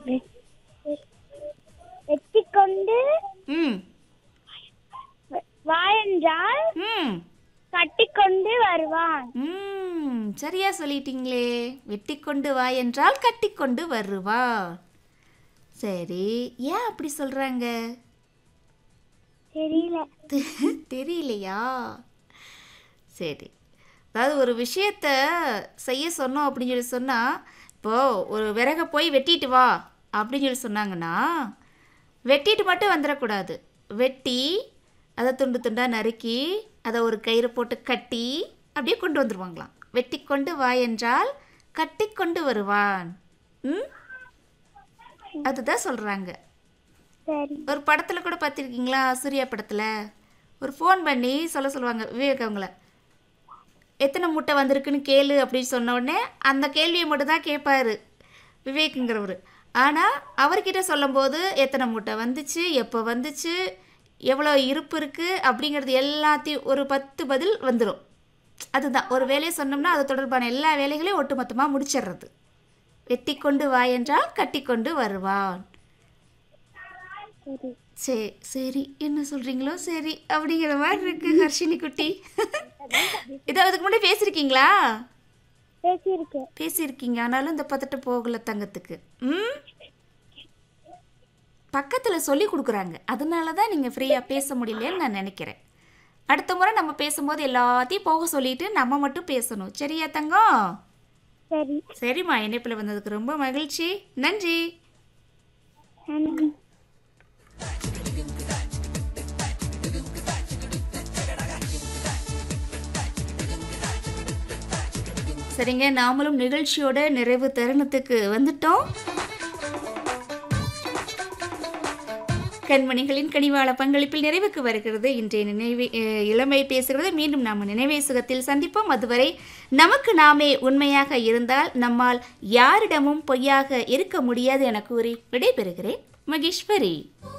வெட்டி கொண்டு ம் வா என்றால் ம் கட்டிக்கொண்டு வருவான் ம் சரியா சொல்லிட்டீங்களே வெட்டி கொண்டு வா என்றால் கட்டிக்கொண்டு வருவா சரி ஏன் அப்படி சொல்றாங்க தெரியல தெ- தெரியலையா சரி அதாவது ஒரு விஷயத்த செய்ய சொன்னோம் அப்படின்னு சொல்லி சொன்னால் இப்போது ஒரு விறகை போய் வெட்டிட்டு வா அப்படின்னு சொல்லி சொன்னாங்கன்னா வெட்டிட்டு மட்டும் வந்துடக்கூடாது வெட்டி அதை துண்டு துண்டாக நறுக்கி அதை ஒரு கயிறு போட்டு கட்டி அப்படியே கொண்டு வந்துருவாங்களாம் வெட்டி கொண்டு வா என்றால் கட்டி கொண்டு வருவான் ம் அதுதான் சொல்கிறாங்க சரி ஒரு படத்தில் கூட பார்த்துருக்கீங்களா சூர்யா படத்தில் ஒரு ஃபோன் பண்ணி சொல்ல சொல்லுவாங்க விவேக் அவங்கள எத்தனை முட்டை வந்திருக்குன்னு கேளு அப்படின்னு சொன்ன உடனே அந்த கேள்வியை மட்டும் தான் கேட்பாரு விவேக்குங்கிறவர் ஆனால் அவர்கிட்ட சொல்லும்போது எத்தனை முட்டை வந்துச்சு எப்போ வந்துச்சு எவ்வளோ இருப்பு இருக்குது அப்படிங்கிறது எல்லாத்தையும் ஒரு பத்து பதில் வந்துடும் அதுதான் ஒரு வேலையை சொன்னோம்னா அது தொடர்பான எல்லா வேலைகளையும் ஒட்டுமொத்தமாக முடிச்சிடுறது வெட்டி கொண்டு வா என்றால் கட்டி கொண்டு வருவான் சரி சரி சரி என்ன சொல்றீங்களோ சரி அப்படிங்கிற மாதிரி இருக்கு ஹர்ஷினி குட்டி இதோ அதுக்கு முன்னாடி பேசியிருக்கீங்களா பேசியிருக்கேன் பேசியிருக்கீங்க ஆனாலும் இந்த பதட்ட போகல தங்கத்துக்கு ம் பக்கத்தில் சொல்லி கொடுக்குறாங்க அதனால தான் நீங்கள் ஃப்ரீயாக பேச முடியலன்னு நான் நினைக்கிறேன் அடுத்த முறை நம்ம பேசும்போது எல்லாத்தையும் போக சொல்லிட்டு நம்ம மட்டும் பேசணும் சரியா தங்கம் சரி சரிம்மா இணைப்பில் வந்ததுக்கு ரொம்ப மகிழ்ச்சி நன்றி நன்றி சரிங்க நாமளும் நிகழ்ச்சியோட நிறைவு தருணத்துக்கு வந்துட்டோம் கண்மணிகளின் கனிவாள பங்களிப்பில் நிறைவுக்கு வருகிறது இன்றைய நினைவு அஹ், இளமை பேசுகிறது மீண்டும் நாம் நினைவே சுகத்தில் சந்திப்போம் அதுவரை நமக்கு நாமே உண்மையாக இருந்தால் நம்மால் யாரிடமும் பொய்யாக இருக்க முடியாது என கூறி விடைபெறுகிறேன் மகேஸ்வரி